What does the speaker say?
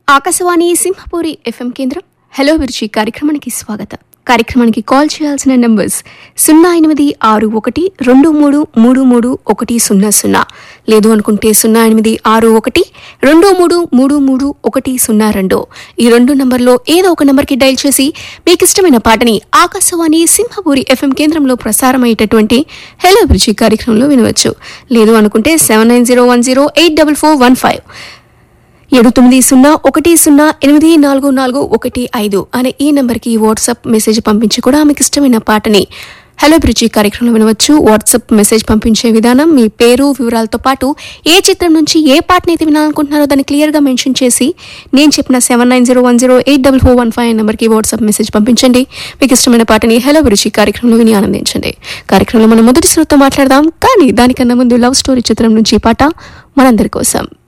Akashvani Simhapuri F M కేంద్రం hello విరుచి కార్యక్రమానికి స్వాగతం కార్యక్రమానికి కాల్ చేయాల్సిన నంబర్స్ సున్నా ఎనిమిది ఆరు ఒకటి రెండు మూడు మూడు మూడు ఒకటి సున్నా సున్నా లేదు అనుకుంటే సున్నా ఎనిమిది ఆరు ఒకటి రెండు మూడు మూడు మూడు ఒకటి సున్నా రెండు ఈ రెండు నంబర్లో ఏదో ఒక నంబర్కి డైల్ చేసి మీకు ఇష్టమైన పాటని ఆకాశవాణి సింహపూరి ఎఫ్ఎం కేంద్రంలో ప్రసారమయ్యేటటువంటి హలో విరుచి కార్యక్రమంలో వినవచ్చు లేదు అనుకుంటే seven nine zero one zero eight double four one five ఏడు తొమ్మిది సున్నా ఒకటి సున్నా ఎనిమిది నాలుగు నాలుగు ఒకటి ఐదు అనే ఈ నెంబర్కి వాట్సాప్ మెసేజ్ పంపించి కూడా మీకు ఇష్టమైన పాటని హలో బ్రిడ్జి కార్యక్రమంలో వినవచ్చు వాట్సాప్ మెసేజ్ పంపించే విధానం మీ పేరు వివరాలతో పాటు ఏ చిత్రం నుంచి ఏ పాటని అయితే వినాలనుకుంటున్నారో దాన్ని క్లియర్గా మెన్షన్ చేసి నేను చెప్పిన seven nine zero one zero eight double four one five నెంబర్కి వాట్సాప్ మెసేజ్ పంపించండి మీకు ఇష్టమైన పాటని హలో బ్రిడ్జి కార్యక్రమంలో విని ఆనందించండి కార్యక్రమంలో మనం మొదటి శ్రోత మాట్లాడదాం కానీ దానికన్నా ముందు లవ్ స్టోరీ చిత్రం నుంచి ఈ పాట మనందరి కోసం